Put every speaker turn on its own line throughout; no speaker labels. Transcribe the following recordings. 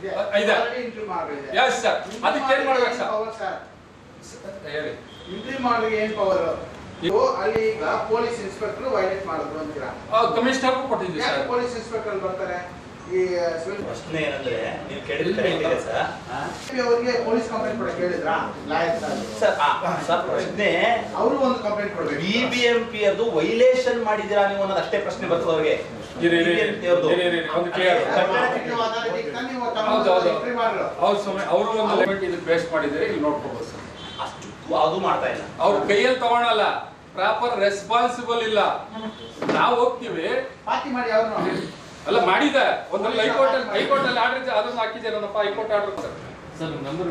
ಇದೆ
ಇದೆ.
ಎಂಟ್ರಿ ಮಾಡಿದೆ
Yes, sir. ಅದಕ್ಕೆ ಏನ್ ಮಾಡ್ಬೇಕು, sir?
ಪವರ್ ಸರ್
ಹೇಳಿ
ಎಂಟ್ರಿ ಮಾಡಿದ್ರೆ ಏನ್ ಪವರ್ ಅಲ್ಲಿ ಈಗ ಪೊಲೀಸ್ ಇನ್ಸ್ಪೆಕ್ಟರ್ ವೈಲೇಟ್ ಮಾಡಿದ್ರು ಅಂತೀರಾ
ಕಮಿಷನರ್ ಕೊಟ್ಟಿದ್ದೀವಿ
ಯಾಕೆ
ಸರ್
ಪೊಲೀಸ್ ಇನ್ಸ್ಪೆಕ್ಟರ್ ಬರ್ತಾರೆ ಈ ಸಿವಿಲ್
ಪ್ರಶ್ನೆ ಏನಂದ್ರೆ ನೀವು ಕೇಳಿದ ಕರೆಕ್ಟ್ ಇದೆ ಸರ್ ಆ?
ಅವರಿಗೆ ಪೊಲೀಸ್ ಕಂಪ್ಲೇಂಟ್ ಕೊಡಕ್ಕೆ ಹೇಳಿದ್ರಾ ಲಾಯರ್ ಸರ್
ಸರ್ ಆ, ಸರ್ ಪ್ರಶ್ನೆ
ಅವರು ಒಂದು ಕಂಪ್ಲೇಂಟ್ ಕೊಡ್ಬೇಕು
ಬಿ ಬಿ ಎಂ ಪಿ ಅದು ವೈಲೇಷನ್ ಮಾಡಿದಿರಾ ನೀವು ಅನ್ನೋದು ಅಷ್ಟೇ ಪ್ರಶ್ನೆ ಬರ್ತದೆ ಅವ್ರಿಗೆ
ಇರಿ, ಇರಿ, ಇರಿ.
BBMP ಅವ್ರ್ದು.
ಇರಿ, ಇರಿ, ಇರಿ. ಒಂದು clear. ಹೌದು, ಹೌದು.
ಎಂಟ್ರಿ ಮಾಡಿದ್ರು
ಅವ್ರು ಸುಮ್ಮನೆ ಅವರು ಒಂದು ಲಿಮಿಟ್ ಇದಕ್ಕೆ ಬೇಸ್ಟ್ ಮಾಡಿದ್ರೆ ಇಲ್ಲಿ ನೋಡ್ಕೋಬೋದು ಸರ್
ಅಷ್ಟು ಅದು ಮಾಡ್ತಾ ಇಲ್ಲ
ಅವ್ರ ಕೈಯಲ್ಲಿ ತಗೊಳಲ್ಲ ಪ್ರಾಪರ್ ರೆಸ್ಪಾನ್ಸಿಬಲ್ ಇಲ್ಲ ನಾವು ಹೋಗ್ತೀವಿ
ಪಾರ್ಟಿ ಮಾಡಿ ಅವ್ರನ್ನ
ಅಲ್ಲ ಮಾಡಿದೆ ಒಂದ್ರಲ್ಲಿ ಹೈಕೋರ್ಟ್ ಅಲ್ಲಿ ಹೈಕೋರ್ಟ್ ಅಲ್ಲಿ ಆರ್ಡರ್ ಇದೆ ಅದನ್ನ ಹಾಕಿದ್ದೇನಪ್ಪ high court order sir sir number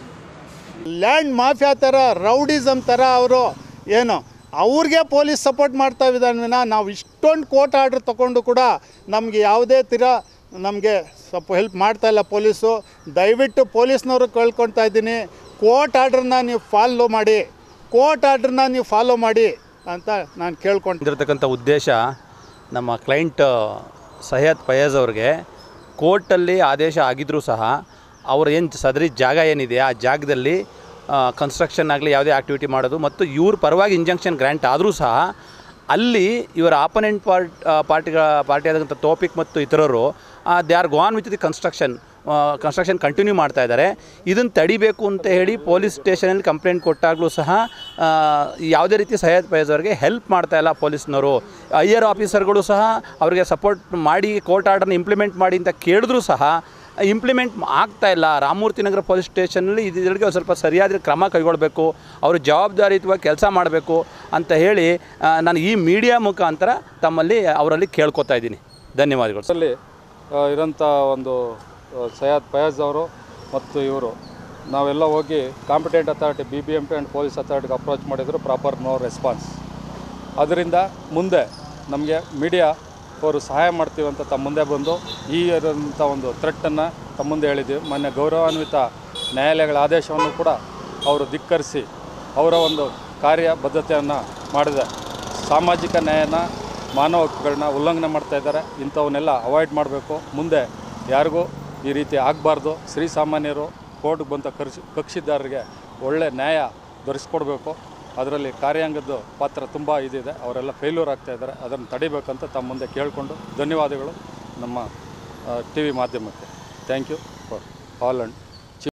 land mafia ಥರ ರೌಡಿಸಮ್ ಥರ ಅವರು ಏನು ಅವ್ರಿಗೆ ಪೊಲೀಸ್ ಸಪೋರ್ಟ್ ಮಾಡ್ತಾ ಇದ್ದಾನೆ ವಿನ ನಾವು ಇಷ್ಟೊಂದು ಕೋರ್ಟ್ ಆರ್ಡ್ರ್ ತಗೊಂಡು ಕೂಡ ನಮಗೆ ಯಾವುದೇ ತೀರ ನಮಗೆ ಸ್ವಲ್ಪ ಹೆಲ್ಪ್ ಮಾಡ್ತಾ ಇಲ್ಲ ಪೊಲೀಸು ದಯವಿಟ್ಟು ಪೊಲೀಸ್ನವರು ಕೇಳ್ಕೊಳ್ತಾ ಇದ್ದೀನಿ ಕೋರ್ಟ್ ಆರ್ಡ್ರನ್ನ ನೀವು ಫಾಲೋ ಮಾಡಿ ಕೋರ್ಟ್ ಆರ್ಡ್ರನ್ನ ನೀವು ಫಾಲೋ ಮಾಡಿ ಅಂತ ನಾನು ಕೇಳ್ಕೊಂಡು
ಹೊಂದಿರತಕ್ಕಂಥ ಉದ್ದೇಶ ನಮ್ಮ ಕ್ಲೈಂಟ್ ಸಹ್ಯದ್ ಫಯಾಜ್ ಅವ್ರಿಗೆ ಕೋರ್ಟಲ್ಲಿ ಆದೇಶ ಆಗಿದ್ದರೂ ಸಹ ಅವ್ರ ಏನು ಸದರಿ ಜಾಗ ಏನಿದೆ ಆ ಜಾಗದಲ್ಲಿ ಕನ್ಸ್ಟ್ರಕ್ಷನ್ ಆಗಲಿ ಯಾವುದೇ ಆ್ಯಕ್ಟಿವಿಟಿ ಮಾಡೋದು ಮತ್ತು ಇವ್ರ ಪರವಾಗಿ ಇಂಜಂಕ್ಷನ್ ಗ್ರ್ಯಾಂಟ್ ಆದರೂ ಸಹ ಅಲ್ಲಿ ಇವರ ಆಪನೆಂಟ್ ಪಾರ್ಟ್ ಪಾರ್ಟಿಗಳ ಪಾರ್ಟಿ ಆದಂಥ ತೋಪಿಕ್ ಮತ್ತು ಇತರರು they are gone with the construction construction continue ಮಾಡ್ತಾ ಇದ್ದಾರೆ ಇದನ್ನು ತಡಿಬೇಕು ಅಂತ ಹೇಳಿ ಪೊಲೀಸ್ ಸ್ಟೇಷನಲ್ಲಿ ಕಂಪ್ಲೇಂಟ್ ಕೊಟ್ಟಾಗಲೂ ಸಹ ಆ, ಯಾವುದೇ ರೀತಿ ಸೈಯದ್ ಫಯಾಜ್ ಅವರಿಗೆ ಹೆಲ್ಪ್ ಮಾಡ್ತಾ ಇಲ್ಲ ಪೊಲೀಸ್ನವರು ಐಯರ್ ಆಫೀಸರ್ಗಳು ಸಹ ಅವರಿಗೆ ಸಪೋರ್ಟ್ ಮಾಡಿ ಕೋರ್ಟ್ ಆರ್ಡರ್ನ ಇಂಪ್ಲಿಮೆಂಟ್ ಮಾಡಿ ಅಂತ ಕೇಳಿದ್ರೂ ಸಹ ಇಂಪ್ಲಿಮೆಂಟ್ ಆಗ್ತಾ ಇಲ್ಲ ರಾಮಮೂರ್ತಿ ನಗರ ಪೊಲೀಸ್ ಸ್ಟೇಷನಲ್ಲಿ ಇದರಿಗೆ ಒಂದು ಸ್ವಲ್ಪ ಸರಿಯಾದ ಕ್ರಮ ಕೈಗೊಳ್ಳಬೇಕು ಅವರು ಜವಾಬ್ದಾರಿಯುತವಾಗಿ ಕೆಲಸ ಮಾಡಬೇಕು ಅಂತ ಹೇಳಿ ಆ, ನಾನು ಈ ಮೀಡಿಯಾ ಮುಖಾಂತರ ತಮ್ಮಲ್ಲಿ ಅವರಲ್ಲಿ ಕೇಳ್ಕೊತಾ ಇದ್ದೀನಿ ಧನ್ಯವಾದಗಳು ಸರ್
ಅಲ್ಲಿ ಇರೋಂಥ ಒಂದು ಆ, ಸೈಯದ್ ಫಯಾಜ್ ಅವರು ಮತ್ತು ಇವರು ನಾವೆಲ್ಲ ಹೋಗಿ competent authority B B M P and police ಅಥಾರಿಟಿಗೆ ಅಪ್ರೋಚ್ ಮಾಡಿದ್ರು ಪ್ರಾಪರ್ ನೋ ರೆಸ್ಪಾನ್ಸ್ ಅದರಿಂದ ಮುಂದೆ ನಮಗೆ ಮೀಡಿಯಾ ಅವರು ಸಹಾಯ ಮಾಡ್ತೀವಿ ಅಂತ ತಮ್ಮ ಮುಂದೆ ಬಂದು ಈ ಇರೋಂಥ ಒಂದು ಥ್ರೆಟ್ಟನ್ನು ತಮ್ಮ ಮುಂದೆ ಹೇಳಿದ್ದೀವಿ ಮೊನ್ನೆ ಗೌರವಾನ್ವಿತ ನ್ಯಾಯಾಲಯಗಳ ಆದೇಶವನ್ನು ಕೂಡ ಅವರು ಧಿಕ್ಕರಿಸಿ ಅವರ ಒಂದು ಕಾರ್ಯ ಬದ್ಧತೆಯನ್ನು ಮಾಡಿದೆ ಸಾಮಾಜಿಕ ನ್ಯಾಯನ ಮಾನವ ಹಕ್ಕುಗಳನ್ನ ಉಲ್ಲಂಘನೆ ಮಾಡ್ತಾ ಇದ್ದಾರೆ ಇಂಥವನ್ನೆಲ್ಲ ಅವಾಯ್ಡ್ ಮಾಡಬೇಕು ಮುಂದೆ ಯಾರಿಗೂ ಈ ರೀತಿ ಆಗಬಾರ್ದು ಶ್ರೀಸಾಮಾನ್ಯರು ಕೋರ್ಟ್ಗೆ ಬಂದ ಕರ್ಷಿ ಕಕ್ಷಿದಾರರಿಗೆ ಒಳ್ಳೆ ನ್ಯಾಯ ದೊರಕಿಸ್ಕೊಡ್ಬೇಕು ಅದರಲ್ಲಿ ಕಾರ್ಯಾಂಗದ ಪಾತ್ರ ತುಂಬ ಇದಿದೆ ಅವರೆಲ್ಲ ಫೇಲ್ಯೂರ್ ಆಗ್ತಾ ಇದ್ದಾರೆ ಅದನ್ನು ತಡಿಬೇಕಂತ ತಮ್ಮ ಮುಂದೆ ಕೇಳಿಕೊಂಡು ಧನ್ಯವಾದಗಳು ನಮ್ಮ ಟಿ ವಿ ಮಾಧ್ಯಮಕ್ಕೆ thank you for all and